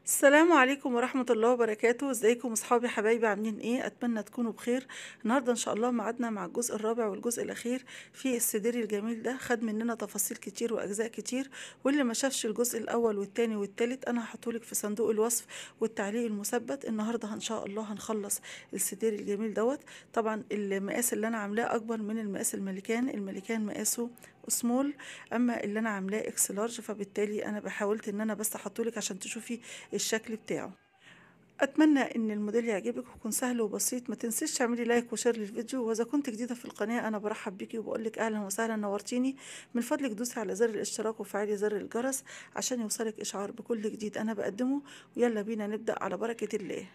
السلام عليكم ورحمة الله وبركاته ازيكم اصحابي حبايبي عاملين ايه اتمنى تكونوا بخير النهاردة ان شاء الله معادنا مع الجزء الرابع والجزء الاخير في السديري الجميل ده خد مننا تفاصيل كتير واجزاء كتير واللي ما شافش الجزء الاول والتاني والتالت انا هحطهولك في صندوق الوصف والتعليق المثبت النهاردة ان شاء الله هنخلص السديري الجميل دوت طبعا المقاس اللي انا عاملاه اكبر من المقاس الملكان الملكان مقاسه سمول اما اللي انا عاملاه اكس لارج فبالتالي انا بحاولت ان انا بس احطهولك عشان تشوفي الشكل بتاعه اتمنى ان الموديل يعجبك ويكون سهل وبسيط ما تنسيش تعملي لايك وشير للفيديو واذا كنت جديده في القناه انا برحب بيكي وبقول لك اهلا وسهلا نورتيني من فضلك دوسي على زر الاشتراك وفعلي زر الجرس عشان يوصلك اشعار بكل جديد انا بقدمه ويلا بينا نبدا على بركه الله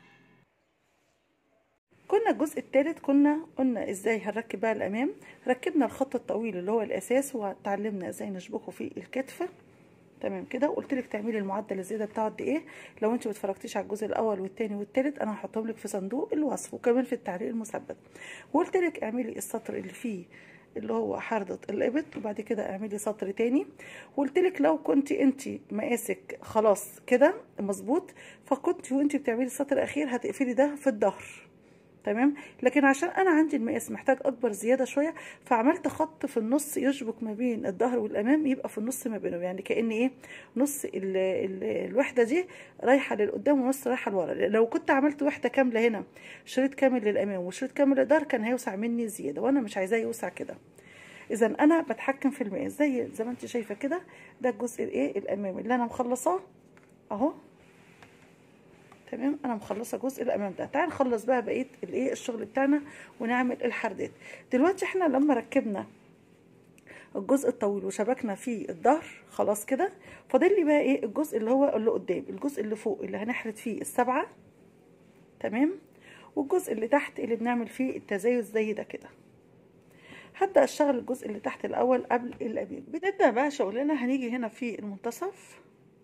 كنا الجزء الثالث كنا قلنا ازاي هنركب بقى الامام ركبنا الخط الطويل اللي هو الاساس وتعلمنا ازاي نشبكه في الكتفه تمام كده وقلت لك تعملي المعدل الزياده بتاعه قد ايه لو انت ما اتفرجتيش على الجزء الاول والثاني والثالث انا هحطهم لك في صندوق الوصف وكمان في التعليق المثبت وقلت لك اعملي السطر اللي فيه اللي هو حردة الابط وبعد كده اعملي سطر تاني وقلت لك لو كنت انت مقاسك خلاص كده مظبوط فكنت وانت بتعملي السطر الاخير هتقفلي ده في الظهر تمام لكن عشان انا عندي المقاس محتاج اكبر زياده شويه فعملت خط في النص يشبك ما بين الظهر والامام يبقى في النص ما بينهم يعني كان ايه نص ال ال الوحده دي رايحه للقدام ونص رايحه لورا لو كنت عملت وحده كامله هنا شريط كامل للامام وشريط كامل للظهر كان هيوسع مني زياده وانا مش عايزاه يوسع كده اذا انا بتحكم في المقاس زي زي ما انت شايفه كده ده الجزء الايه الامامي اللي انا مخلصاه اهو تمام انا مخلصه جزء الامام ده تعال نخلص بقى بقيه الايه الشغل بتاعنا ونعمل الحردات دلوقتي احنا لما ركبنا الجزء الطويل وشبكنا فيه الظهر خلاص كده فاضل لي بقى ايه الجزء اللي هو اللي قدام الجزء اللي فوق اللي هنحرد فيه السبعه تمام والجزء اللي تحت اللي بنعمل فيه التزايد زي ده كده هبدا اشتغل الجزء اللي تحت الاول قبل الامام بنبدا بقى شغلنا هنيجي هنا في المنتصف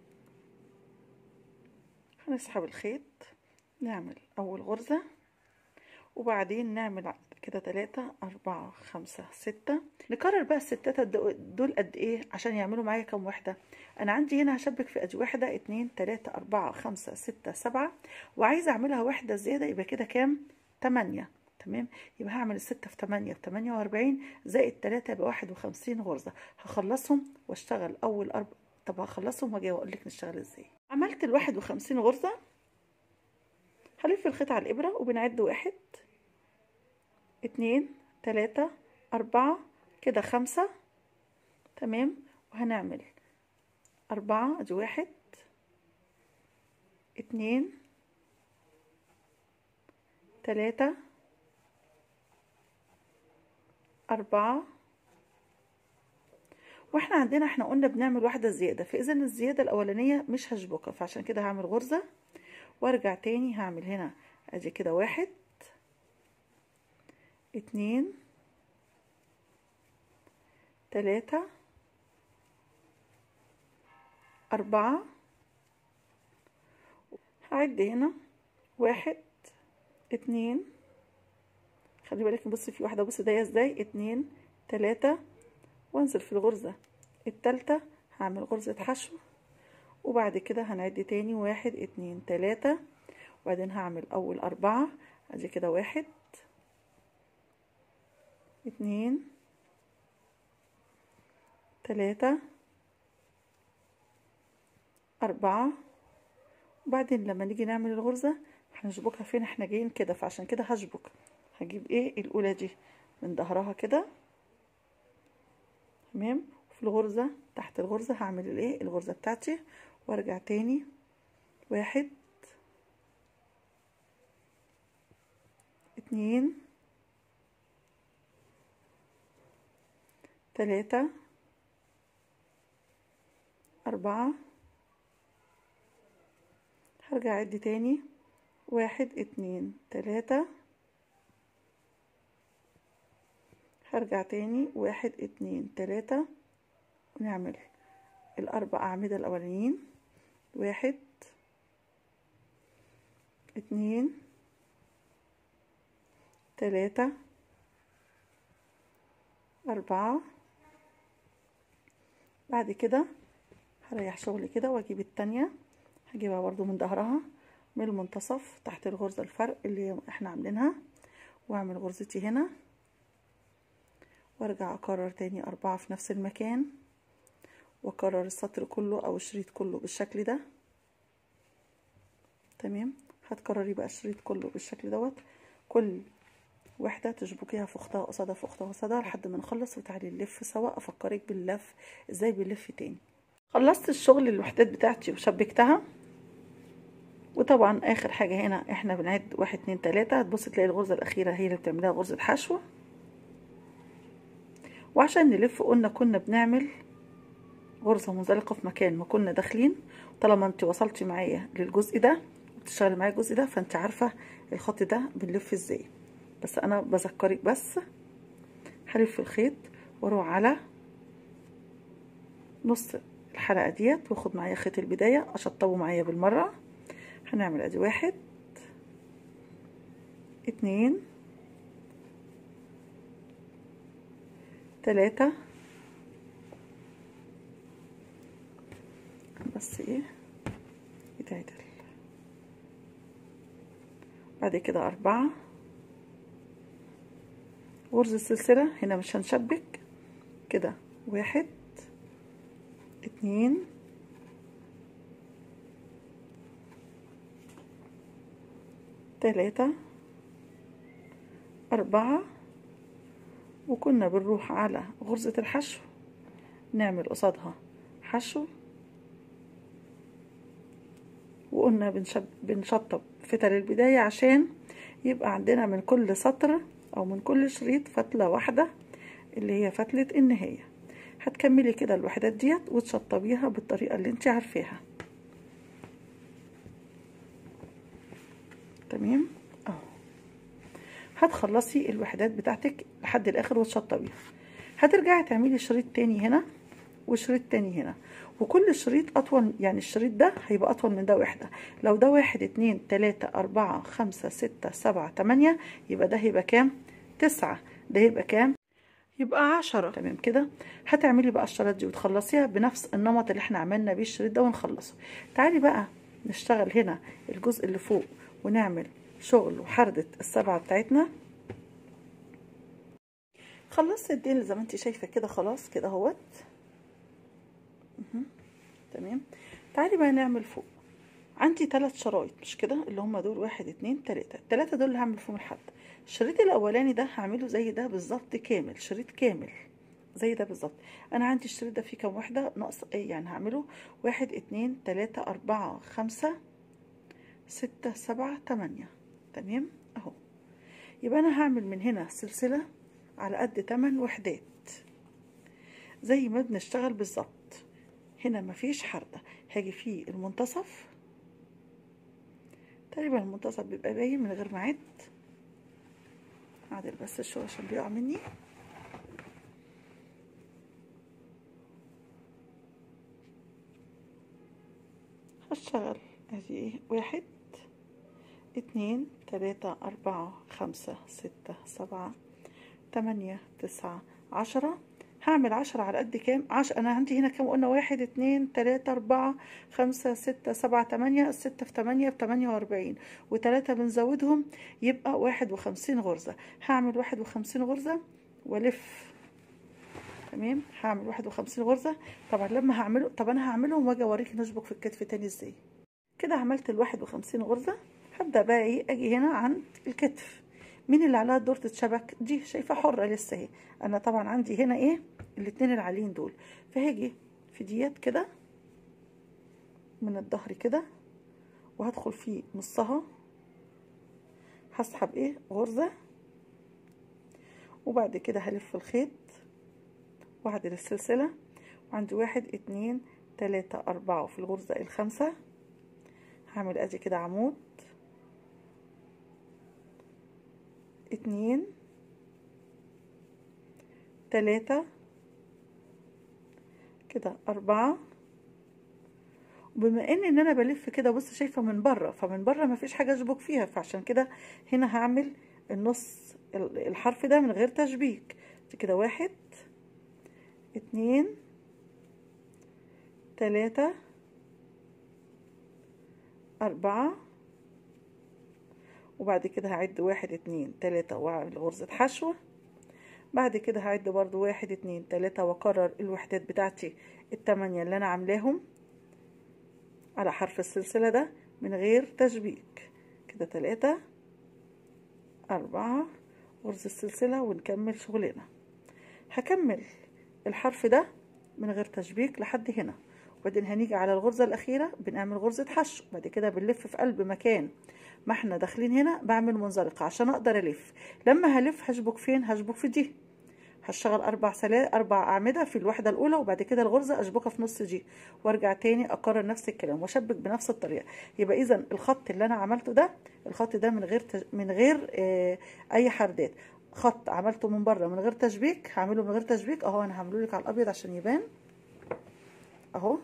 هنسحب الخيط نعمل اول غرزة وبعدين نعمل كده تلاتة اربعة خمسة ستة نكرر بقى الستات دول قد ايه عشان يعملوا معايا كام وحدة انا عندي هنا هشبك في ادي واحدة اتنين تلاتة اربعة خمسة ستة سبعة وعايزة اعملها واحدة زيادة يبقى كده كام تمانية تمام يبقى هعمل الستة في تمانية في تمانية واربعين زائد تلاتة يبقى واحد وخمسين غرزة هخلصهم واشتغل اول اربع طب هخلصهم واجي واقول لك نشتغل ازاي عملت الواحد وخمسين غرزة هلف الخيط على الإبرة وبنعد واحد اتنين تلاتة أربعة كده خمسة تمام وهنعمل أربعة أدي واحد اتنين تلاتة أربعة واحنا عندنا احنا قلنا بنعمل واحدة زيادة فإذا الزيادة الأولانية مش هشبكها فعشان كده هعمل غرزة وارجع تاني هعمل هنا ادي كده واحد اتنين تلاتة أربعة هعد هنا واحد اتنين خلي بالك بصي في واحدة بصي ده ازاي اتنين تلاتة وانزل في الغرزة التالتة هعمل غرزة حشو وبعد كده هنعد تاني واحد اتنين تلاتة وبعدين هعمل اول اربعة ادي كده واحد اتنين تلاتة اربعة وبعدين لما نيجي نعمل الغرزة هنشبكها فين احنا جايين كده فعشان كده هشبك هجيب ايه الاولى دي من ظهرها كده تمام في الغرزة تحت الغرزة هعمل الايه الغرزة بتاعتي وارجع تاني واحد اتنين تلاتة أربعة هرجع أعد تاني واحد اتنين تلاتة هرجع تاني واحد اتنين تلاتة ونعمل الأربع أعمدة الأولانيين واحد اتنين تلاتة أربعة بعد كده هريح شغلي كده وأجيب التانية هجيبها برضو من ظهرها من المنتصف تحت الغرزة الفرق اللي احنا عاملينها واعمل غرزتي هنا وارجع اكرر تاني اربعة في نفس المكان واكرر السطر كله او الشريط كله بالشكل ده تمام هتكرري بقى الشريط كله بالشكل دوت كل وحده تشبكيها في اختها قصادها في اختها قصادها لحد ما نخلص وتعالي نلف سوا افكرك باللف ازاي بنلف تاني خلصت الشغل الوحدات بتاعتي وشبكتها وطبعا اخر حاجه هنا احنا بنعد واحد اتنين تلاته هتبص تلاقي الغرزه الاخيره هي اللي بتعملها غرزه حشو وعشان نلف قلنا كنا بنعمل غرزه منزلقه في مكان ما كنا داخلين طالما انت وصلتي معايا للجزء ده وبتشتغلي معايا الجزء ده فانت عارفه الخط ده بنلف ازاي بس انا بذكرك بس هلف الخيط واروح على نص الحلقه ديت واخد معايا خيط البدايه اشطبه معايا بالمره هنعمل ادي واحد اتنين تلاتة بس ايه يتعدل بعد كده أربعة غرزة سلسلة هنا مش هنشبك كده واحد اتنين تلاتة أربعة وكنا بنروح على غرزة الحشو نعمل قصادها حشو وقلنا بنشب بنشطب فتل البداية عشان يبقى عندنا من كل سطر أو من كل شريط فتلة واحدة اللي هي فتلة النهاية هتكملي كده الوحدات ديت وتشطبيها بالطريقة اللي انت عارفاها تمام اهو هتخلصي الوحدات بتاعتك لحد الاخر وتشطبيها هترجعي تعملي شريط تاني هنا وشريط تاني هنا وكل شريط اطول يعني الشريط ده هيبقى اطول من ده واحدة لو ده واحد اتنين تلاتة اربعة خمسة ستة سبعة تمانية يبقى ده هيبقى كام تسعة ده هيبقى كام يبقى عشرة تمام كده هتعملي بقى الشريط دي وتخلصيها بنفس النمط اللي احنا عملنا بيه الشريط ده ونخلصه تعالي بقى نشتغل هنا الجزء اللي فوق ونعمل شغل وحردة السبعة بتاعتنا خلصت الديل زي ما انت شايفة كده خلاص كده اهوت تمام تعالي بقى نعمل فوق عندي ثلاث شرايط مش كده اللي هم دول واحد اتنين تلاتة التلاتة دول اللي هعمل فيهم الحد الشريط الاولاني ده هعمله زي ده بالظبط كامل شريط كامل زي ده بالظبط انا عندي الشريط ده فيه كام واحدة ناقص ايه يعني هعمله واحد اتنين تلاتة اربعة خمسة ستة سبعة تمانية تمام اهو يبقى انا هعمل من هنا سلسلة على قد تمن وحدات زي ما بنشتغل بالظبط هنا مفيش حردة هاجي في المنتصف تقريبا المنتصف بيبقى باين من غير ما اعد اعدل بس شوية عشان بيقع مني هشتغل ادي ايه واحد اتنين تلاتة اربعة خمسة ستة سبعة تمانية تسعة عشرة هعمل عشرة على قد كام عش انا عندي هنا كام قلنا واحد اتنين تلاتة اربعة خمسة ستة سبعة تمانية الستة في تمانية بتمانية واربعين وتلاتة بنزودهم يبقى واحد وخمسين غرزة هعمل واحد وخمسين غرزة والف تمام هعمل واحد وخمسين غرزة طبعا لما هعمله طب انا هعملهم واجي اوريكي نشبك في الكتف تاني ازاي كده عملت الواحد وخمسين غرزة هبدأ بقى ايه اجي هنا عند الكتف مين اللي عليها الدور تتشبك دي شايفه حره لسه اهي انا طبعا عندي هنا ايه الاتنين العاليين دول فهاجي في ديت كده من الظهر كده وهدخل في نصها هسحب ايه غرزه وبعد كده هلف الخيط واعدل السلسله وعندي واحد اتنين تلاتة اربعة في الغرزة الخامسة هعمل ادي كده عمود اتنين تلاتة كده أربعة وبما ان ان انا بلف كده بص شايفه من بره فمن بره مفيش حاجه اشبك فيها فعشان كده هنا هعمل النص الحرف ده من غير تشبيك كده واحد اتنين تلاتة أربعة وبعد كده هعد واحد اتنين تلاتة واعمل غرزة حشو بعد كده هعد برضو واحد اتنين تلاتة واكرر الوحدات بتاعتي التمانية اللي انا عاملاهم على حرف السلسلة ده من غير تشبيك كده تلاتة أربعة غرزة السلسلة ونكمل شغلنا هكمل الحرف ده من غير تشبيك لحد هنا وبعدين هنيجي على الغرزة الأخيرة بنعمل غرزة حشو بعد كده بنلف في قلب مكان ما احنا داخلين هنا بعمل منزلقة عشان أقدر ألف لما هلف هشبك فين هشبك في دي هشتغل أربع سلال أربع أعمدة في الوحدة الأولى وبعد كده الغرزة أشبكها في نص دي وأرجع تاني أكرر نفس الكلام وأشبك بنفس الطريقة يبقى إذا الخط اللي أنا عملته ده الخط ده من غير تج... من غير آه أي حردات خط عملته من بره من غير تشبيك هعمله من غير تشبيك أهو أنا هعمله لك على الأبيض عشان يبان أهو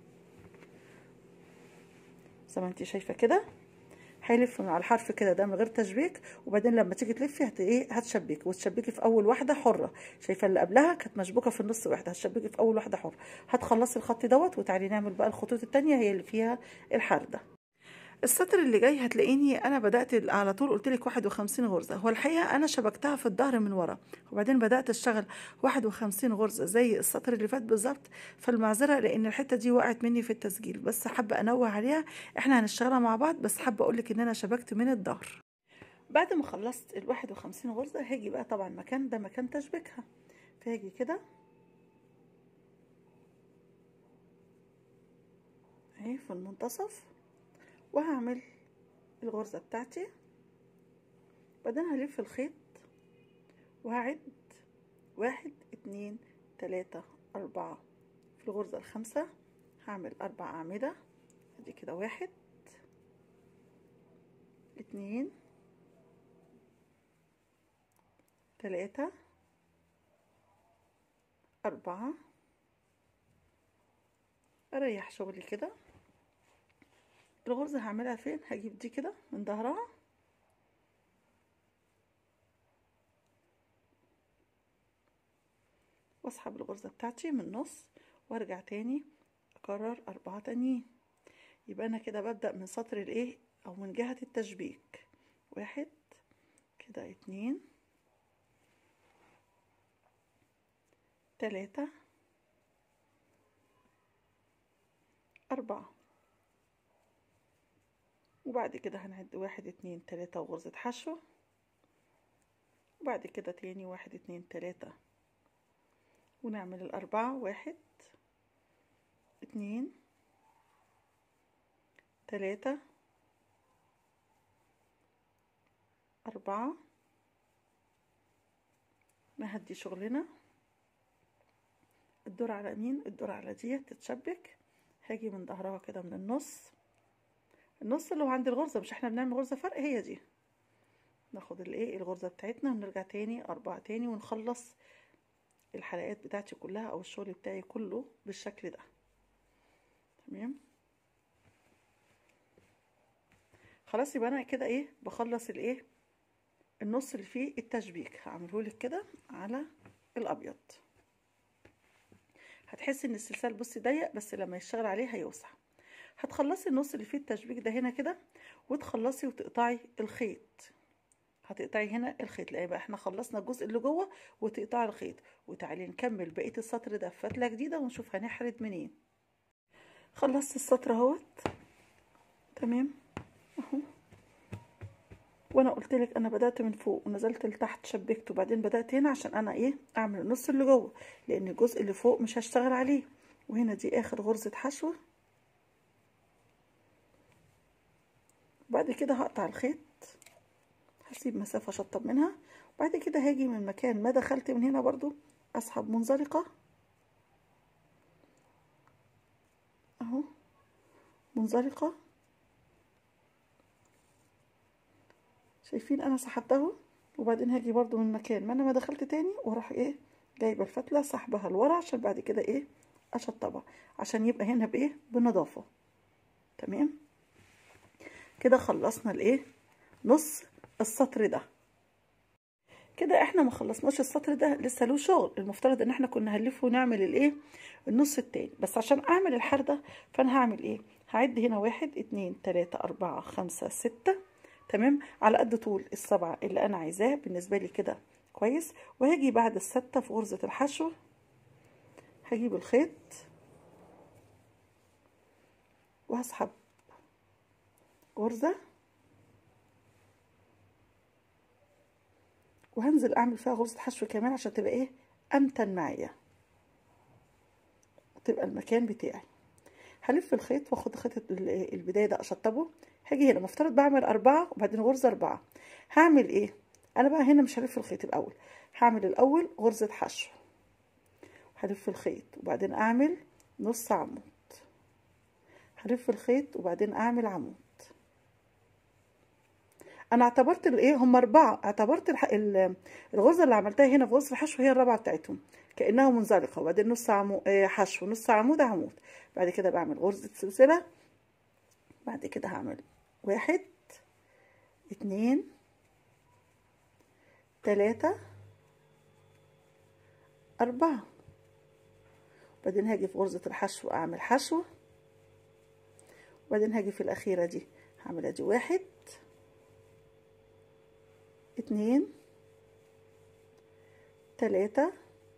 زي ما انت شايفة كده هيلف من على الحرف كده ده من غير تشبيك وبعدين لما تيجي تلفي هت ايه هتشبكي وتشبكي في اول واحده حره شايفه اللي قبلها كانت مشبوكه في النص واحده هتشبكي في اول واحده حره هتخلصي الخط دوت وتعالي نعمل بقى الخطوط التانية هي اللي فيها الحرده السطر اللي جاي هتلاقيني انا بدات على طول قلت لك 51 غرزه هو الحقيقه انا شبكتها في الظهر من ورا وبعدين بدات اشتغل 51 غرزه زي السطر اللي فات بالظبط فالمعذره لان الحته دي وقعت مني في التسجيل بس حابه انوه عليها احنا هنشتغلها مع بعض بس حابه اقول لك ان انا شبكت من الظهر بعد ما خلصت ال 51 غرزه هاجي بقى طبعا مكان ده مكان تشبيكها فهاجي كده اهي في المنتصف وهعمل الغرزة بتاعتي بعدين هلف الخيط وهعد واحد اتنين تلاتة أربعة في الغرزة الخامسة هعمل أربع أعمدة ادي كده واحد اتنين تلاتة أربعة أريح شغلي كده الغرزة هعملها فين هجيب دي كده من ظهرها واسحب الغرزة بتاعتي من النص وارجع تاني اكرر اربعة تانيين يبقى انا كده ببدأ من سطر الايه او من جهة التشبيك واحد كده اتنين تلاتة أربعة وبعد كده هنعد واحد اتنين تلاتة وغرزة حشو وبعد كده تاني واحد اتنين تلاتة ونعمل الأربعة واحد اتنين تلاتة أربعة نهدي شغلنا الدور على مين الدور على ديت تتشبك هاجي من ظهرها كده من النص النص اللي هو عند الغرزة مش احنا بنعمل غرزة فرق هي دي ناخد الايه الغرزة بتاعتنا ونرجع تاني أربعة تاني ونخلص الحلقات بتاعتي كلها او الشغل بتاعي كله بالشكل ده تمام خلاص يبقى انا كده ايه بخلص الايه النص اللي فيه التشبيك هعمله لك كده على الابيض هتحسي ان السلسال بصي ضيق بس لما يشتغل عليه هيوسع هتخلصي النص اللي فيه التشبيك ده هنا كده وتخلصي وتقطعي الخيط هتقطعي هنا الخيط لان بقى احنا خلصنا الجزء اللي جوه وتقطعي الخيط وتعالي نكمل بقيه السطر ده في فتله جديده ونشوف هنحرد منين خلصت السطر اهوت تمام اهو وانا قلت لك انا بدات من فوق ونزلت لتحت شبكت وبعدين بدات هنا عشان انا ايه اعمل النص اللي جوه لان الجزء اللي فوق مش هشتغل عليه وهنا دي اخر غرزه حشوه وبعد كده هقطع الخيط هسيب مسافة شطب منها وبعد كده هاجي من مكان ما دخلت من هنا برضو اسحب منزلقة اهو منزلقة شايفين انا سحبته وبعدين هاجي برضو من مكان ما انا ما دخلت تاني واروح ايه جايبه الفتله سحبها لورا عشان بعد كده ايه اشطبها عشان يبقى هنا بايه بنظافه تمام كده خلصنا الايه نص السطر ده كده احنا ما خلصناش السطر ده لسه له شغل المفترض ان احنا كنا هنلفه ونعمل الايه النص التاني بس عشان اعمل الحردة فانا هعمل ايه هعد هنا واحد اتنين تلاتة اربعة خمسة ستة تمام على قد طول السبعة اللي انا عايزاه بالنسبة لي كده كويس وهاجي بعد الستة في غرزة الحشو هجيب الخيط وهسحب غرزة وهنزل اعمل فيها غرزة حشو كمان عشان تبقى ايه امتن معايا تبقى المكان بتاعي هلف الخيط واخد خيط البداية ده اشطبه هاجي هنا مفترض بعمل اربعة وبعدين غرزة اربعة هعمل ايه انا بقى هنا مش هلف الخيط الاول هعمل الاول غرزة حشو هلف الخيط وبعدين اعمل نص عمود هلف الخيط وبعدين اعمل عمود انا اعتبرت الايه هم اربعه اعتبرت الح... الغرزه اللي عملتها هنا في غرزه الحشو هي الرابعه بتاعتهم كانها منزلقه وبعدين نص عمود حشو نص عمود عمود بعد كده بعمل غرزه سلسله بعد كده هعمل واحد اتنين تلاتة أربعة بعدين هاجي في غرزة الحشو أعمل حشو وبعدين هاجي في الأخيرة دي هعمل أدي واحد اتنين تلاتة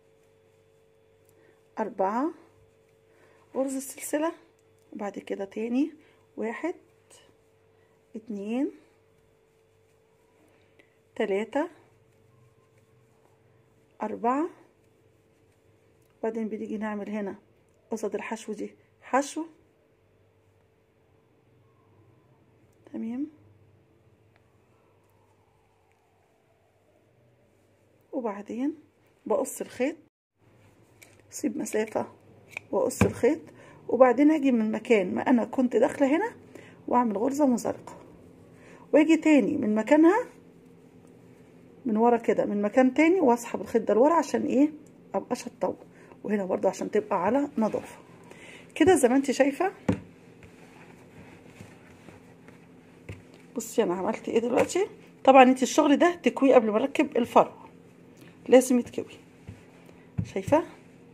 أربعة غرزة سلسلة وبعد كده تاني واحد اتنين تلاتة أربعة وبعدين بنيجي نعمل هنا قصد الحشو دي حشو تمام وبعدين بقص الخيط سيب مسافة واقص الخيط وبعدين اجي من مكان ما انا كنت داخلة هنا واعمل غرزة مزرقة واجي تاني من مكانها من ورا كده من مكان تاني واسحب الخيط ده لورا عشان ايه ابقى شطوه وهنا برضو عشان تبقى على نظافة كده زي ما انت شايفة بصي انا عملت ايه دلوقتي طبعا انت الشغل ده تكويه قبل ما اركب الفرو لازم يتكوي شايفة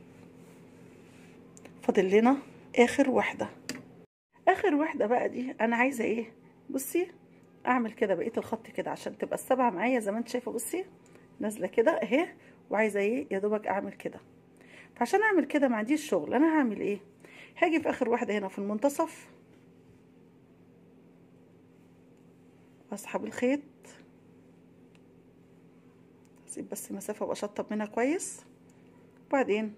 فاضل لنا اخر واحدة اخر واحدة بقى دي انا عايزة ايه بصي اعمل كده بقية الخط كده عشان تبقى السبعة معايا زي ما انت شايفة بصي نازلة كده اهي وعايزة ايه يا دوبك اعمل كده فعشان اعمل كده ما عنديش شغل انا هعمل ايه هاجي في اخر واحدة هنا في المنتصف واسحب الخيط اسيب بس مسافة واشطب منها كويس وبعدين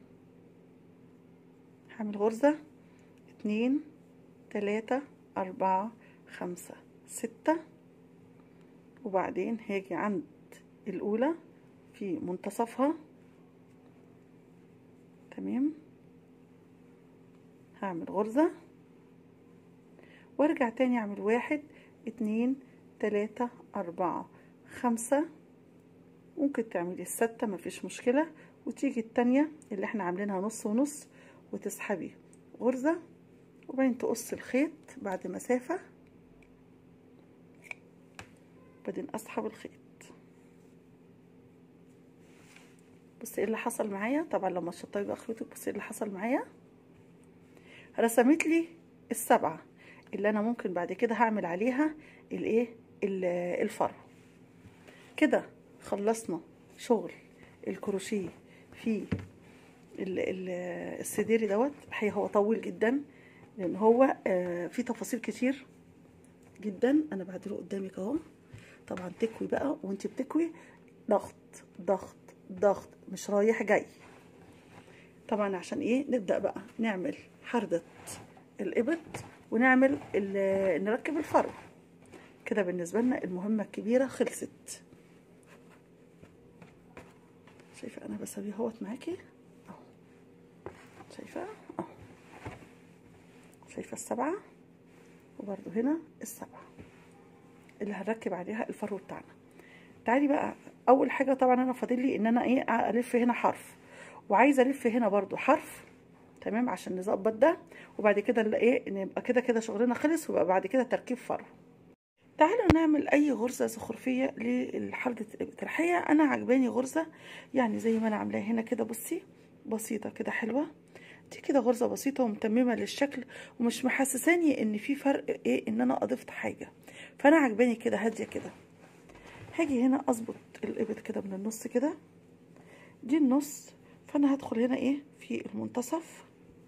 هعمل غرزة اتنين تلاتة اربعة خمسة ستة وبعدين هاجي عند الاولى في منتصفها تمام هعمل غرزة وارجع تاني اعمل واحد اتنين تلاتة اربعة خمسة ممكن تعملي الستة مفيش مشكلة وتيجي التانية اللي احنا عاملينها نص ونص وتسحبي غرزة وبعدين تقص الخيط بعد مسافة بعدين اسحب الخيط بصي ايه اللي حصل معايا طبعا لما تشطبي بقى خيوطك بصي ايه اللي حصل معايا رسمت لي السبعة اللي انا ممكن بعد كده هعمل عليها الايه الفرو كده خلصنا شغل الكروشيه في السديري دوت الحقيقه هو طويل جدا لان هو فيه تفاصيل كتير جدا انا بعدله قدامك اهو طبعا تكوي بقى وانت بتكوي ضغط ضغط ضغط مش رايح جاي طبعا عشان ايه نبدا بقى نعمل حردة الابط ونعمل نركب الفرو كده بالنسبه لنا المهمه الكبيره خلصت شايفه انا بسويه اهوت معاكي اهو شايفه اهو شايفه السبعه وبرده هنا السبعه اللي هنركب عليها الفرو بتاعنا تعالي بقى اول حاجه طبعا انا فاضل لي ان انا ايه الف هنا حرف وعايزه الف هنا برده حرف تمام عشان نظبط ده وبعد كده ايه نبقى كده كده شغلنا خلص ويبقى بعد كده تركيب فرو تعالوا نعمل اي غرزه زخرفيه لحردة الابط الحقيقه انا عجباني غرزه يعني زي ما انا عاملاها هنا كده بصي بسيطه كده حلوه دي كده غرزة بسيطة ومتممة للشكل ومش محسساني ان في فرق ايه ان انا اضفت حاجة فانا عجباني كده هادية كده هاجي هنا اظبط الابط كده من النص كده دي النص فانا هدخل هنا ايه في المنتصف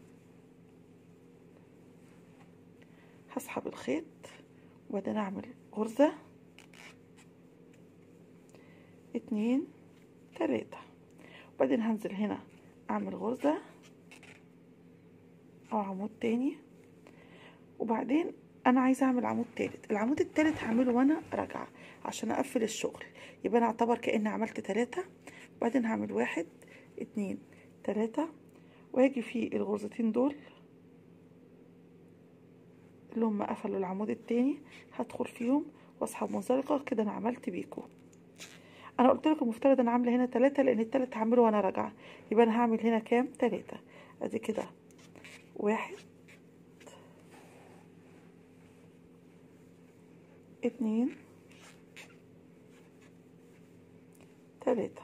هسحب الخيط وبعدين اعمل غرزة اتنين تلاتة وبعدين هنزل هنا اعمل غرزة او عمود تاني وبعدين انا عايزه اعمل عمود تالت العمود التالت هعمله وانا راجعه عشان اقفل الشغل يبقى انا اعتبر كاني عملت تلاتة وبعدين هعمل واحد اتنين تلاتة واجي في الغرزتين دول اللي هم قفلوا العمود التاني هدخل فيهم واسحب منزلقه كده انا عملت بيكو انا قلت لكم مفترض انا عامله هنا تلاتة لان التالت هعمله وانا راجعه يبقى انا هعمل هنا كام تلاتة ادي كده واحد اتنين تلاتة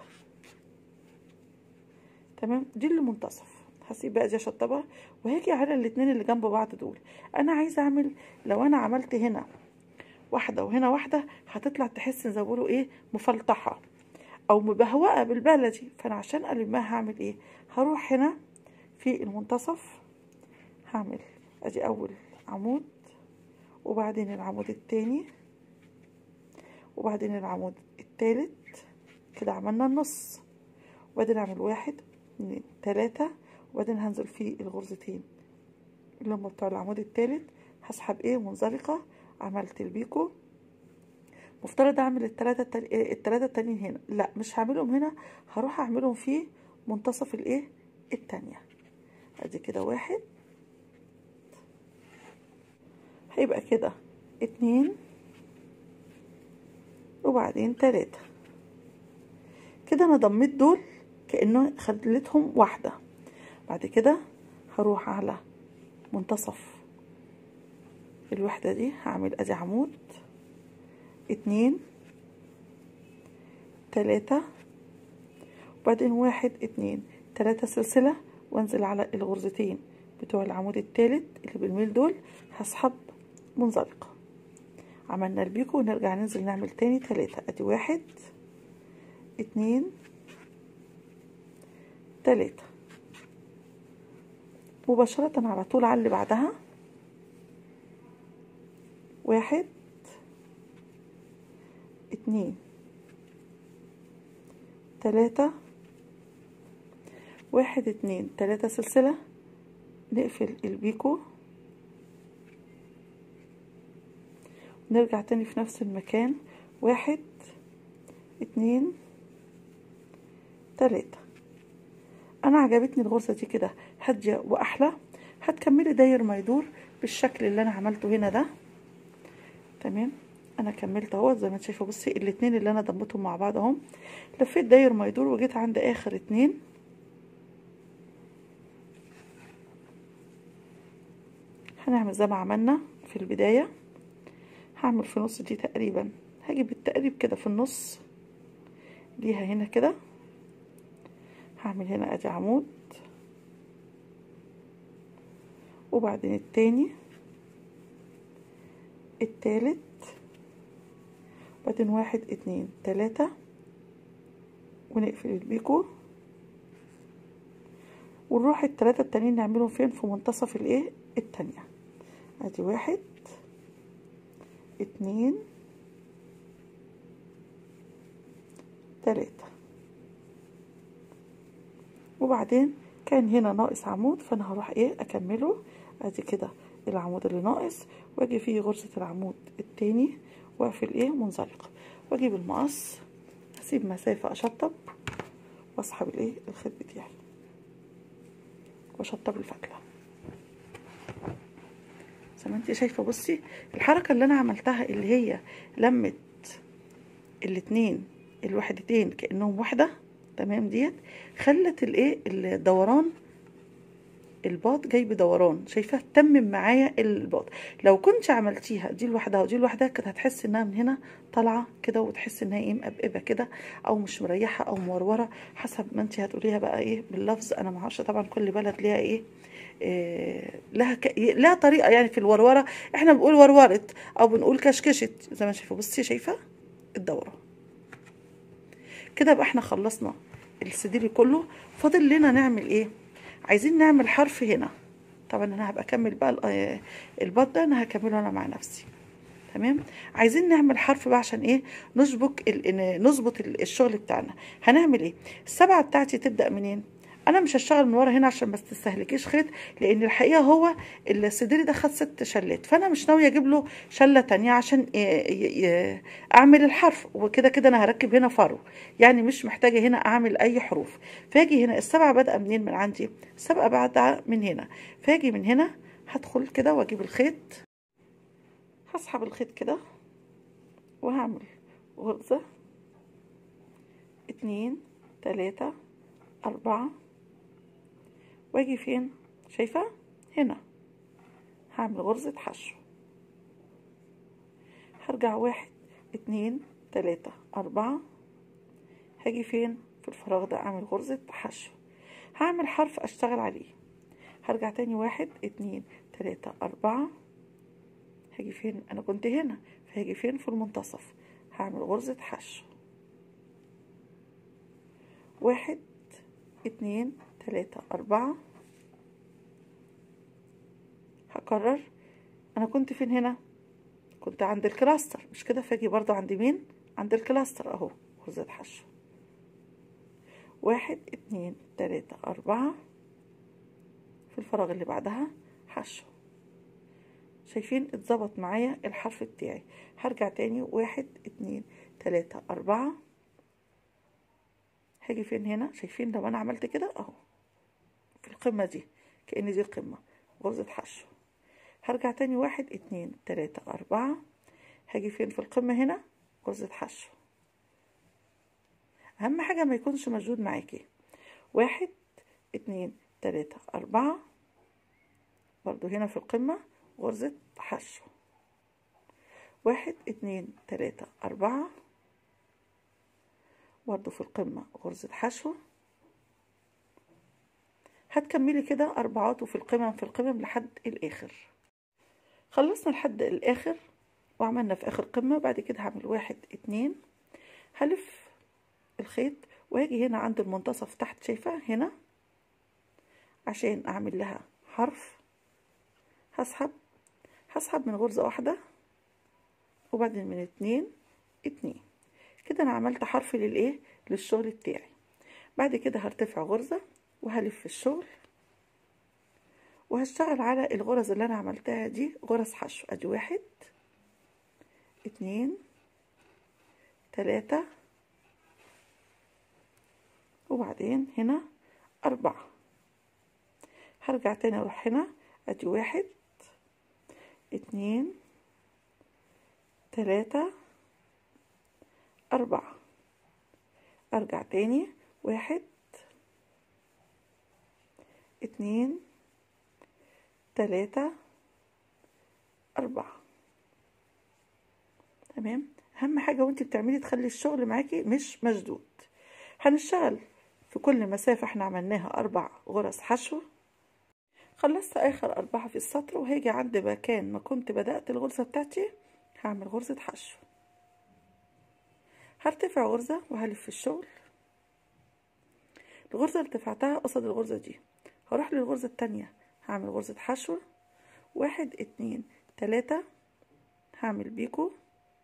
تمام دي اللي منتصف هسيب بقى دي اشطبها وهاجي على الاتنين اللي جنب بعض دول انا عايزه اعمل لو انا عملت هنا واحده وهنا واحده هتطلع تحس زي ما بيقولوا ايه مفلطحه او مبهوقه بالبلدي فانا عشان المها هعمل ايه هروح هنا في المنتصف هعمل ادي اول عمود وبعدين العمود التاني وبعدين العمود التالت كده عملنا النص وبعدين اعمل واحد اتنين تلاتة وبعدين هنزل في الغرزتين اللي هم بتوع العمود التالت هسحب ايه منزلقة عملت البيكو مفترض اعمل التلاتة التاني التلاتة التانيين هنا لا مش هعملهم هنا هروح اعملهم في منتصف الايه التانية ادي كده واحد هيبقى كده اتنين وبعدين تلاتة كده انا ضميت دول كأنه خليتهم واحدة بعد كده هروح على منتصف الوحدة دي هعمل ادي عمود اتنين تلاتة وبعدين واحد اتنين تلاتة سلسلة وانزل على الغرزتين بتوع العمود التالت اللي بالميل دول هسحب منزلقة عملنا البيكو ونرجع ننزل نعمل تاني تلاتة ادي واحد اتنين تلاتة مباشرة على طول على اللي بعدها واحد اتنين تلاتة واحد اتنين تلاتة سلسلة نقفل البيكو نرجع تاني في نفس المكان واحد اتنين تلاتة انا عجبتني الغرزة دي كده هادية واحلى هتكملي داير ما يدور بالشكل اللي انا عملته هنا ده تمام انا كملت اهو زي ما انت شايفه بصي الاتنين اللي انا ضمتهم مع بعض اهم لفيت داير ما يدور وجيت عند اخر اتنين هنعمل زي ما عملنا في البداية هعمل في نص دي تقريبا هاجي بالتقريب كده في النص ليها هنا كده هعمل هنا ادي عمود وبعدين التاني التالت بعدين واحد اتنين تلاتة ونقفل البيكو ونروح التلاتة التانيين نعملهم فين في منتصف الايه التانية ادي واحد اتنين تلاتة وبعدين كان هنا ناقص عمود فانا هروح ايه اكمله ادي كده العمود اللي ناقص واجي فيه غرزة العمود التاني واقفل ايه منزلقة واجيب المقص هسيب مسافة اشطب واسحب الايه الخيط بتاعي واشطب الفتلة زي ما انت شايفة بصي الحركة اللي انا عملتها اللي هي لمت الاتنين الوحدتين كأنهم واحدة تمام ديت خلت الايه الدوران الباط جاي بدوران شايفاه تمم معايا الباط لو كنت عملتيها دي لوحدها ودي لوحدها كانت هتحس انها من هنا طالعه كده وتحس انها ايه مقبقبه كده او مش مريحه او موروره حسب ما انت هتقوليها بقى ايه باللفظ انا ما اعرفش طبعا كل بلد ليها ايه إيه لها ك... لها طريقه يعني في الوروره احنا بنقول ورورت او بنقول كشكشت زي ما شايفه بصي شايفه الدوره كده بقى احنا خلصنا السديري كله فاضل لنا نعمل ايه عايزين نعمل حرف هنا طبعا انا هبقى اكمل بقى البط ده انا هكمله انا مع نفسي تمام عايزين نعمل حرف بقى عشان ايه نشبك ال... نظبط الشغل بتاعنا هنعمل ايه السبعه بتاعتي تبدا منين انا مش هشتغل من ورا هنا عشان ما تستهلكيش خيط لان الحقيقه هو السديري ده خد ست شلات فانا مش ناويه اجيب له شله تانية عشان اعمل الحرف وكده كده انا هركب هنا فرو يعني مش محتاجه هنا اعمل اي حروف فاجي هنا السبعه بادئه منين من عندي السبعه بادئه من هنا فاجي من هنا هدخل كده واجيب الخيط هسحب الخيط كده وهعمل غرزه اتنين تلاته اربعه واجي فين شايفة هنا هعمل غرزة حشو هرجع واحد اتنين تلاتة اربعة هاجي فين في الفراغ ده اعمل غرزة حشو هعمل حرف اشتغل عليه هرجع تاني واحد اتنين تلاتة اربعة هاجي فين انا كنت هنا فهاجي فين في المنتصف هعمل غرزة حشو واحد اتنين تلاتة أربعة هكرر أنا كنت فين هنا كنت عند الكلاستر مش كده فاجي برضو عند مين عند الكلاستر أهو غرزة حشو واحد اتنين تلاتة أربعة في الفراغ اللي بعدها حشو شايفين اتظبط معايا الحرف بتاعي هرجع تاني واحد اتنين تلاتة أربعة هاجي فين هنا شايفين لو انا عملت كده اهو في القمة دي كأن دي القمة غرزة حشو هرجع تاني واحد اتنين تلاتة اربعة هاجي فين في القمة هنا غرزة حشو اهم حاجة ما يكونش مشدود معاكي واحد اتنين تلاتة اربعة برضو هنا في القمة غرزة حشو واحد اتنين تلاتة اربعة برضو في القمة غرزة حشو هتكملي كده أربعات وفي القمم في القمم لحد الآخر خلصنا لحد الآخر وعملنا في آخر قمة بعد كده هعمل واحد اتنين هلف الخيط وهاجي هنا عند المنتصف تحت شايفة هنا عشان أعمل لها حرف هسحب هسحب من غرزة واحدة وبعدين من اتنين اتنين كده انا عملت حرف للايه للشغل بتاعي بعد كده هرتفع غرزة وهلف الشغل وهشتغل على الغرز اللي انا عملتها دي غرز حشو ادي واحد اتنين تلاتة وبعدين هنا اربعة هرجع تاني اروح هنا ادي واحد اتنين تلاتة أربعة أرجع تاني واحد اتنين تلاتة أربعة تمام أهم حاجة وانت بتعملي تخلي الشغل معاكي مش مشدود هنشتغل في كل مسافة احنا عملناها أربع غرز حشو خلصت آخر أربعة في السطر وهاجي عند مكان ما كنت بدأت الغرزة بتاعتي هعمل غرزة حشو هرتفع غرزة وهلف الشغل الغرزة اللي ارتفعتها قصد الغرزة دي هروح للغرزة التانية هعمل غرزة حشو واحد اتنين تلاتة هعمل بيكو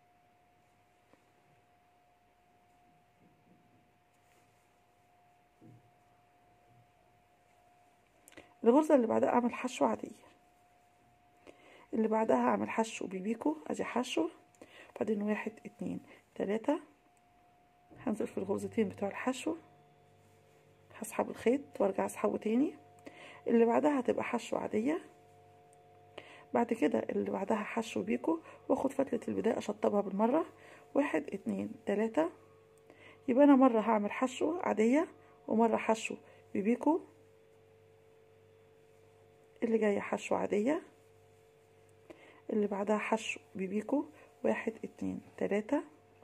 الغرزة اللي بعدها اعمل حشو عادية اللي بعدها هعمل حشو بيبيكو ادي حشو بعدين واحد اتنين تلاتة هنزل في الغرزتين بتوع الحشو هسحب الخيط وارجع اسحبه تاني اللي بعدها هتبقى حشو عادية بعد كده اللي بعدها حشو بيكو واخد فتلة البداية اشطبها بالمرة واحد اتنين تلاتة يبقى انا مرة هعمل حشو عادية ومرة حشو ببيكو اللي جاية حشو عادية اللي بعدها حشو بيبيكو واحد اتنين تلاتة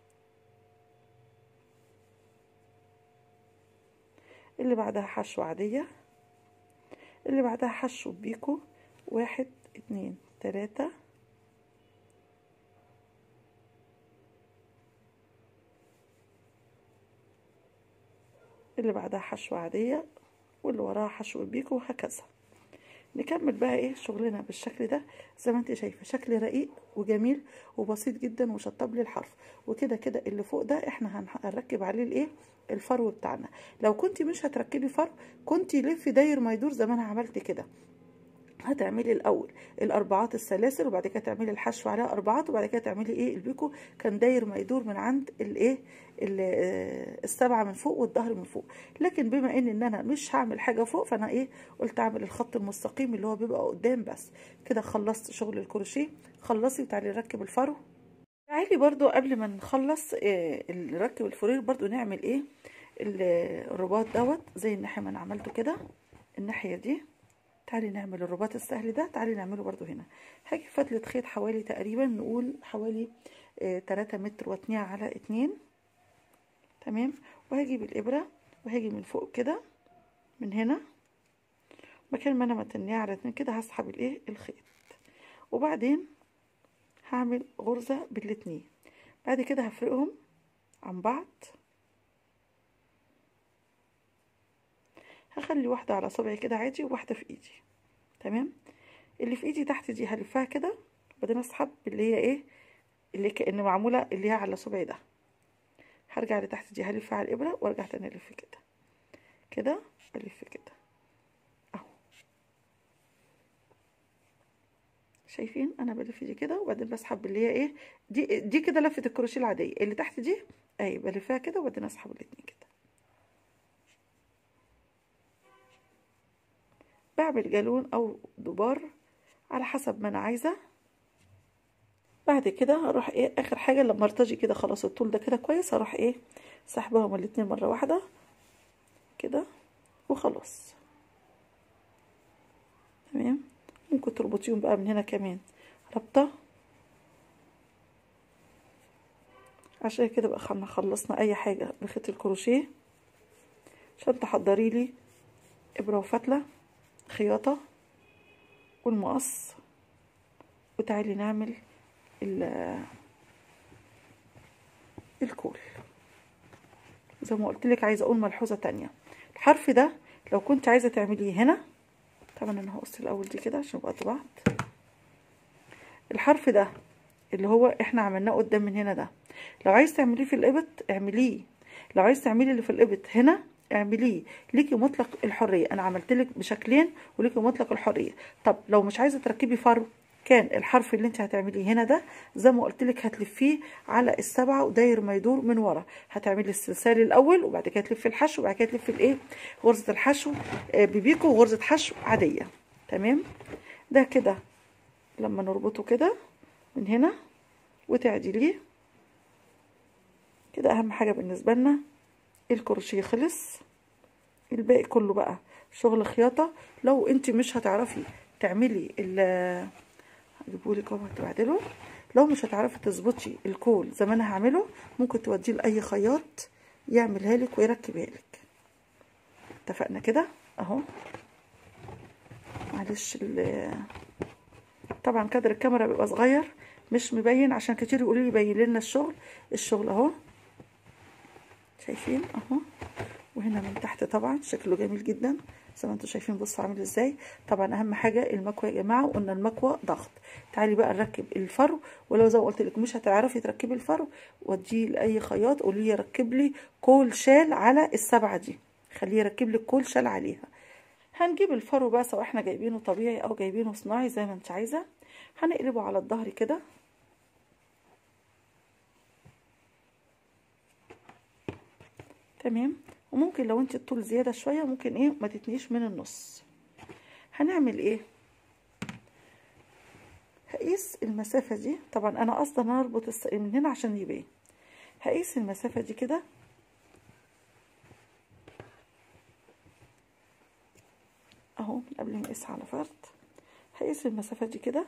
اللي بعدها حشو عادية اللي بعدها حشو بيكو واحد اتنين تلاتة اللي بعدها حشو عادية واللي وراها حشو بيكو وهكذا نكمل بقى ايه شغلنا بالشكل ده زي ما انت شايفه شكل رقيق وجميل وبسيط جدا وشطب لي الحرف وكده كده اللي فوق ده احنا هنركب عليه الايه الفرو بتاعنا لو كنت مش هتركبي فرو كنت لفي داير ما يدور زي ما انا عملت كده هتعملي الاول الاربعات السلاسل وبعد كده تعملي الحشو عليها اربعات وبعد كده تعملي ايه البيكو كان داير ما يدور من عند الايه السبعه من فوق والظهر من فوق لكن بما ان ان انا مش هعمل حاجه فوق فانا ايه قلت اعمل الخط المستقيم اللي هو بيبقى قدام بس كده خلصت شغل الكروشيه خلصي وتعالي نركب الفرو تعالي برضو قبل ما نخلص إيه نركب الفرير برضو نعمل ايه الرباط دوت زي الناحيه ما انا عملته كده الناحيه دي تعالي نعمل الرباط السهل ده تعالي نعمله برضو هنا هاجي فتلة خيط حوالي تقريبا نقول حوالي اه تلاتة متر واتنين على اتنين تمام وهجيب الابرة وهاجي من فوق كده من هنا مكان ما انا متنيه على اتنين كده هسحب الايه الخيط وبعدين هعمل غرزة بالاتنين بعد كده هفرقهم عن بعض هخلي واحدة على صبعي كده عادي وواحدة في ايدي تمام اللي في ايدي تحت دي هلفها كده وبعدين اسحب اللي هي ايه اللي كأن معمولة اللي هي على صبعي ده هرجع لتحت دي هلفها على الابرة وارجع تاني الف كده كده الف كده اهو شايفين انا بلف دي كده وبعدين بسحب اللي هي ايه دي دي كده لفة الكروشيه العادية اللي تحت دي اهي بلفها كده وبعدين اسحب الاتنين كده بعمل جالون او دبار على حسب ما انا عايزه بعد كده هروح ايه اخر حاجه لما ارتجي كده خلاص الطول ده كده كويس هروح ايه سحبهم الاتنين مره واحده كده وخلاص تمام ممكن تربطيهم بقى من هنا كمان ربطه عشان كده بقى خلنا خلصنا اي حاجه بخيط الكروشيه عشان تحضري لي ابره وفتله خياطة والمقص وتعالي نعمل الكول زي ما قلت لك عايزه اقول ملحوظه تانية الحرف ده لو كنت عايزه تعمليه هنا طبعا انا هقص الاول دي كده عشان يبقى بعض الحرف ده اللي هو احنا عملناه قدام من هنا ده لو عايز تعمليه في الابط اعمليه لو عايز تعملي اللي في الابط هنا اعمليه ليكي مطلق الحريه انا عملت لك بشكلين وليكي مطلق الحريه طب لو مش عايزه تركبي فرو كان الحرف اللي انت هتعمليه هنا ده زي ما قلت لك هتلفيه على السبعه وداير ما يدور من ورا هتعملي السلسال الاول وبعد كده تلفي الحشو وبعد كده تلفي الايه غرزه الحشو ببيكو وغرزه حشو عاديه تمام ده كده لما نربطه كده من هنا وتعدليه كده اهم حاجه بالنسبه لنا الكروشيه خلص الباقي كله بقى شغل خياطه لو انت مش هتعرفي تعملي ال هجيبهولك اهو هتبعدله لو مش هتعرفي تظبطي الكول زي ما انا هعمله ممكن توديه لاي خياط يعملها لك ويركبها لك اتفقنا كده اهو معلش طبعا كادر الكاميرا بيبقى صغير مش مبين عشان كتير يقولوا لي بين لنا الشغل الشغل اهو شايفين اهو وهنا من تحت طبعا شكله جميل جدا زي ما انتم شايفين بصوا عامل ازاي طبعا اهم حاجه المكوى يا جماعه وقلنا المكوى ضغط تعالي بقى نركب الفرو ولو زي ما قلت لك مش هتعرفي تركبي الفرو وديه لاي خياط قولي لي ركب لي كول شال على السبعه دي خليه يركب لك كول شال عليها هنجيب الفرو بقى سواء احنا جايبينه طبيعي او جايبينه صناعي زي ما انت عايزه هنقلبه على الظهر كده تمام وممكن لو انت الطول زياده شويه ممكن ايه ما تتنيش من النص هنعمل ايه هقيس المسافه دي طبعا انا قصدا انا اربط من هنا عشان يبان هقيس المسافه دي كده اهو من قبل ما اقيس على فرد هقيس المسافة دي كده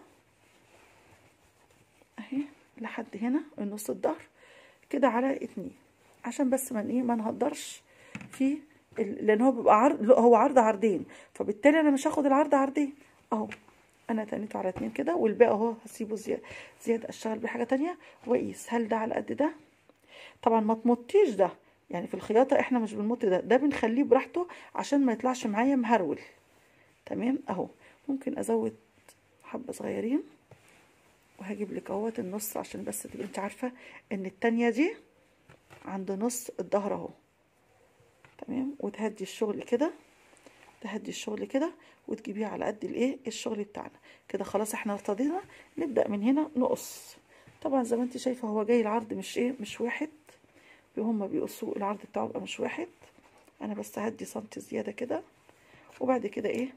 اهي لحد هنا النص الظهر كده على اتنين عشان بس ما ايه ما نهدرش في ال... لان هو بيبقى عرض هو عرض عرضين فبالتالي انا مش هاخد العرض عرضين اهو انا تنيته على اتنين كده والباقي اهو هسيبه زياده زياده اشتغل بحاجه تانية واقيس هل ده على قد ده طبعا ما تمطيش ده يعني في الخياطه احنا مش بنمط ده ده بنخليه براحته عشان ما يطلعش معايا مهرول تمام اهو ممكن ازود حبه صغيرين وهجيب لك اهوت النص عشان بس تبقي انت عارفه ان التانية دي عند نص الظهر اهو تمام وتهدي الشغل كده تهدي الشغل كده وتجيبيه على قد الايه الشغل بتاعنا كده خلاص احنا ارتضينا نبدا من هنا نقص طبعا زي ما انت شايفه هو جاي العرض مش ايه مش واحد هما بيقصوا العرض بتاعه يبقى مش واحد انا بس هدي سنتي زياده كده وبعد كده ايه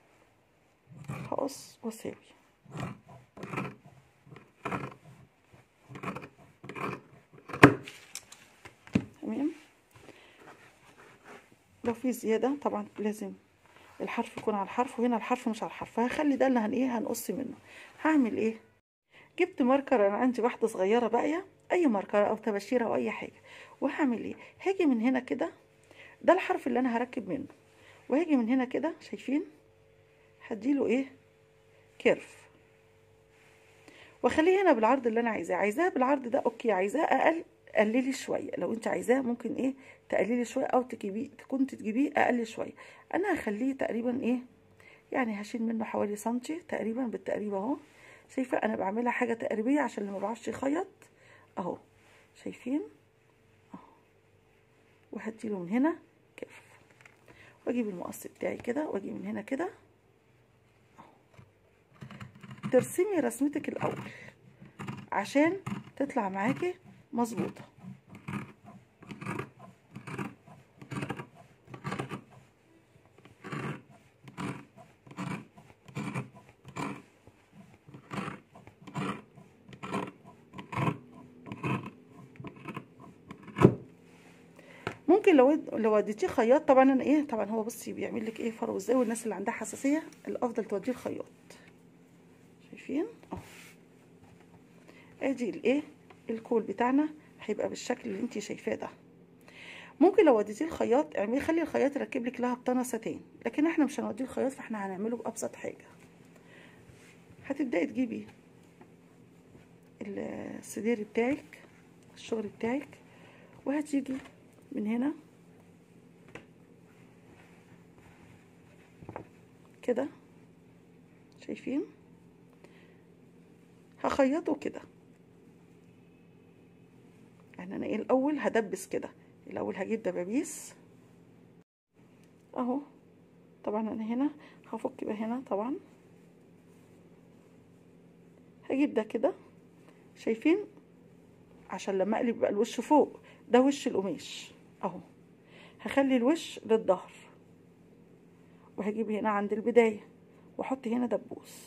هقص واساوي تمام لو في زياده طبعا لازم الحرف يكون على الحرف وهنا الحرف مش على الحرف فهخلي ده اللي هن ايه هنقص منه هعمل ايه جبت ماركر انا عندي واحده صغيره باقيه اي ماركر او تباشيره او اي حاجه وهعمل ايه هاجي من هنا كده ده الحرف اللي انا هركب منه وهاجي من هنا كده شايفين هديله ايه كيرف واخليه هنا بالعرض اللي انا عايزاه عايزاه بالعرض ده اوكي عايزاه اقل قللي شويه لو انت عايزاه ممكن ايه تقللي شويه او تجيبيه تكون تجيبيه اقل شويه انا هخليه تقريبا ايه يعني هشيل منه حوالي سنتي تقريبا بالتقريب اهو شايفه انا بعملها حاجه تقريبيه عشان اللي ما بعرفش يخيط اهو شايفين اهو وهديله من هنا كيرف واجيب المقص بتاعي كده واجي من هنا كده اهو ترسمي رسمتك الاول عشان تطلع معاكي مظبوطه ممكن لو لو وديتيه خياط طبعا انا ايه طبعا هو بصي بيعمل لك ايه فرو ازاي والناس اللي عندها حساسيه الافضل توديه الخياط شايفين اهو ادي الايه الكول بتاعنا هيبقى بالشكل اللي انت شايفاه ده ممكن لو وديتيه الخياط اعملي خلي الخياط يركب لك لها بطانه ستان لكن احنا مش هنوديه الخياط فاحنا هنعمله بابسط حاجه هتبداي تجيبي السدير بتاعك الشغل بتاعك وهتيجي من هنا كده شايفين هخيطه كده يعني انا ايه الاول هدبس كده الاول هجيب دبابيس اهو طبعا انا هنا هفك بقى هنا طبعا هجيب ده كده شايفين عشان لما اقلب بقى الوش فوق ده وش القماش اهو هخلي الوش للظهر وهجيب هنا عند البداية واحط هنا دبوس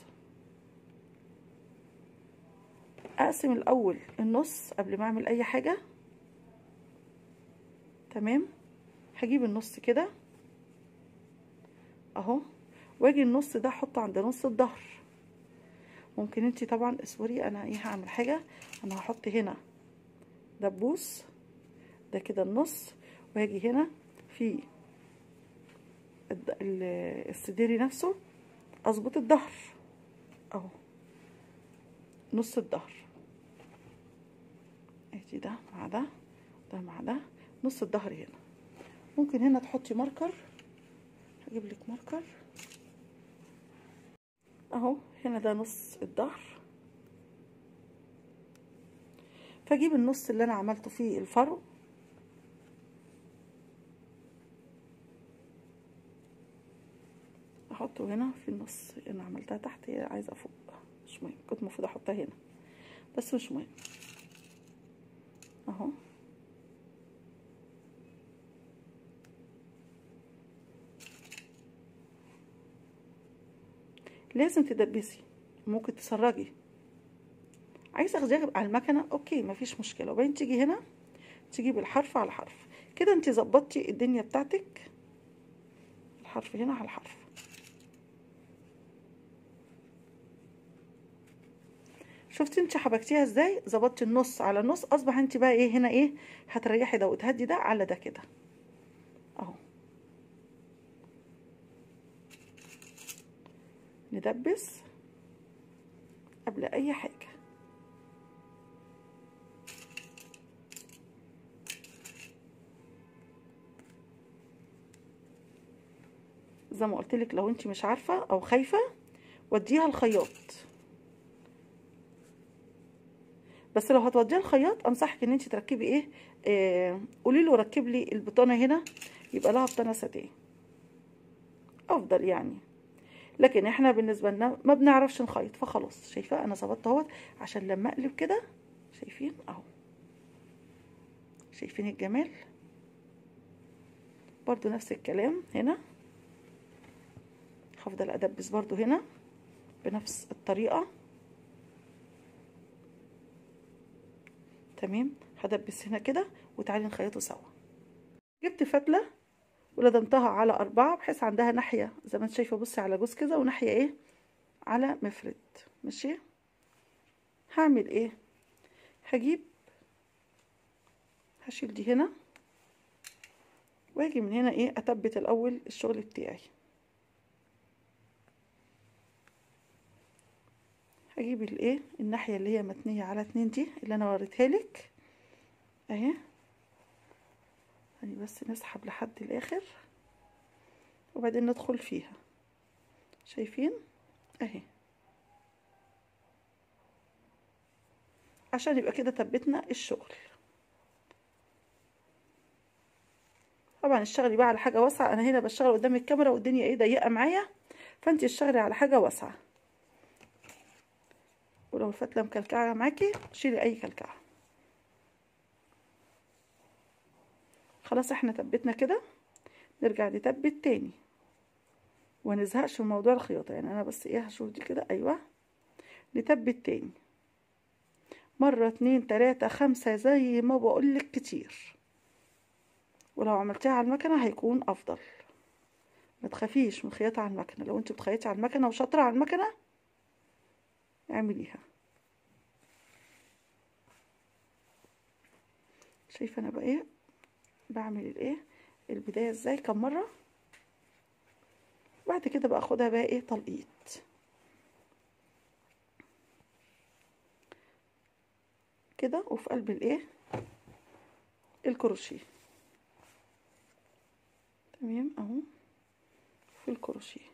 اقسم الاول النص قبل ما اعمل اي حاجة تمام هجيب النص كده اهو واجي النص ده احطه عند نص الظهر ممكن انتي طبعا اصبري انا ايه هعمل حاجة انا هحط هنا دبوس ده كده النص وهاجي هنا في السديري نفسه اظبط الظهر اهو نص الظهر ادي ده مع ده ده مع ده نص الظهر هنا ممكن هنا تحطي ماركر هجيب لك ماركر اهو هنا ده نص الظهر فاجيب النص اللي انا عملته فيه الفرو احطه هنا في النص انا عملتها تحت هي عايزه فوق مش مهم كنت المفروض احطها هنا بس مش مهم اهو لازم تدبسي ممكن تسرجي عايزه اخديها على المكنه اوكي مفيش مشكله وبعدين تيجي هنا تجيب الحرف على حرف كده انت ظبطتي الدنيا بتاعتك الحرف هنا على الحرف شفتي انت حبكتيها ازاي ظبطتي النص على النص اصبح انت بقى ايه هنا ايه هتريحي ده وتهدي ده على ده كده اهو ندبس قبل اي حاجه زي ما قلت لك لو انت مش عارفه او خايفه وديها الخياط بس لو هتوديها الخياط انصحك ان انت تركبي ايه آه قولي له ركب لي البطانه هنا يبقى لها بطانه ساتيه افضل يعني لكن احنا بالنسبه لنا ما بنعرفش نخيط فخلاص شايفه انا ظبطت اهوت عشان لما اقلب كده شايفين اهو شايفين الجمال برضو نفس الكلام هنا هفضل ادبس برضو هنا بنفس الطريقه تمام هدبس هنا كده وتعالي نخيطه سوا جبت فتله ولدمتها على أربعة بحيث عندها ناحية زي ما انت شايفة بصي على جوز كده وناحية ايه على مفرد ماشي هعمل ايه هجيب هشيل دي هنا واجي من هنا ايه اتبت الاول الشغل بتاعي هجيب الايه الناحية اللي هي متنية على اتنين دي اللي انا وريتها لك اهي يعني بس نسحب لحد الاخر وبعدين ندخل فيها شايفين اهي عشان يبقى كده تبتنا الشغل طبعا اشتغلي بقى على حاجه واسعه انا هنا بشتغل قدام الكاميرا والدنيا ايه ضيقه معايا فانت اشتغلي على حاجه واسعه ولو الفتله مكلكعه معاكي شيلي اي كلكعه خلاص احنا تبتنا كده نرجع نتبت تاني ونزهقش من موضوع الخياطة يعني انا بس ايه هشوف دي كده ايوه نتبت تاني مرة اتنين تلاتة خمسة زي ما بقولك كتير ولو عملتيها على المكنة هيكون افضل ما تخافيش من خياطة على المكنة لو انت بتخيطي على المكنة وشاطرة على المكنة اعمليها شايفة انا بقى ايه بعمل الايه البدايه ازاي كم مره بعد كده باخدها بقى ايه تلقيط كده وفي قلب الايه الكروشيه تمام اهو في الكروشيه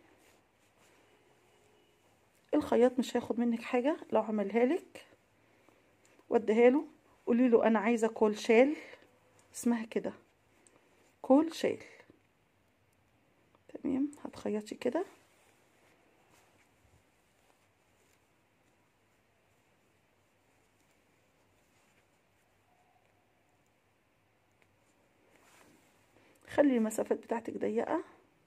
الخياط مش هياخد منك حاجه لو عملها لك وديها له قولي له انا عايزه كول شال اسمها كده كول شيل تمام هتخيطي كده خلي المسافات بتاعتك ضيقه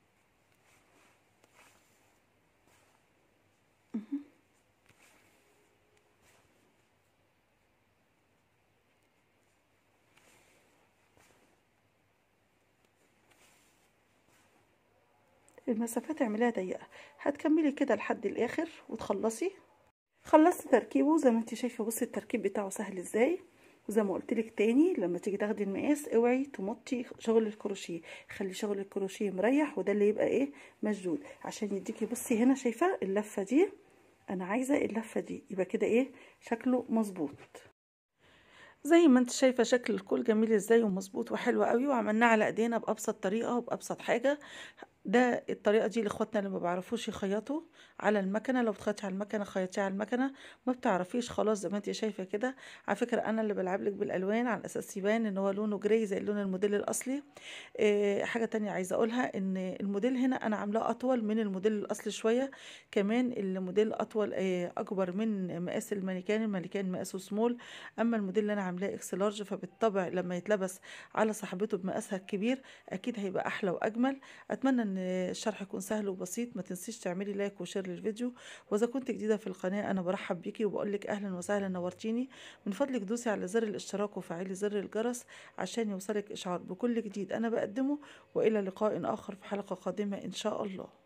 المسافات اعمليها ضيقه هتكملي كده لحد الاخر وتخلصي خلصت تركيبه زي ما انت شايفه بصي التركيب بتاعه سهل ازاي وزي ما قلت لك تاني لما تيجي تاخدي المقاس اوعي تمطي شغل الكروشيه خلي شغل الكروشيه مريح وده اللي يبقى ايه مشدود عشان يديكي بصي هنا شايفه اللفه دي انا عايزه اللفه دي يبقى كده ايه شكله مظبوط زي ما انت شايفه شكل الكل جميل ازاي ومظبوط وحلو قوي وعملناه على ايدينا بابسط طريقه وبابسط حاجه ده الطريقه دي لاخواتنا اللي ما بيعرفوش يخيطوا على المكنه لو بتخيطي على المكنه خيطيه على المكنه ما بتعرفيش خلاص زي ما انت شايفه كده على فكره انا اللي بلعب لك بالالوان على اساس يبان ان هو لونه جراي زي لون الموديل الاصلي إيه حاجه تانية عايزه اقولها ان الموديل هنا انا عاملاه اطول من الموديل الاصلي شويه كمان الموديل اطول إيه اكبر من مقاس المانيكان المانيكان مقاسه سمول اما الموديل اللي انا عاملاه اكس لارج فبالطبع لما يتلبس على صاحبته بمقاسها الكبير اكيد هيبقى احلى واجمل اتمنى ان الشرح يكون سهل وبسيط ما تنسيش تعملي لايك وشير للفيديو واذا كنت جديده في القناه انا برحب بيكي وبقول لك اهلا وسهلا نورتيني من فضلك دوسي على زر الاشتراك وفعلي زر الجرس عشان يوصلك اشعار بكل جديد انا بقدمه والى لقاء اخر في حلقه قادمه ان شاء الله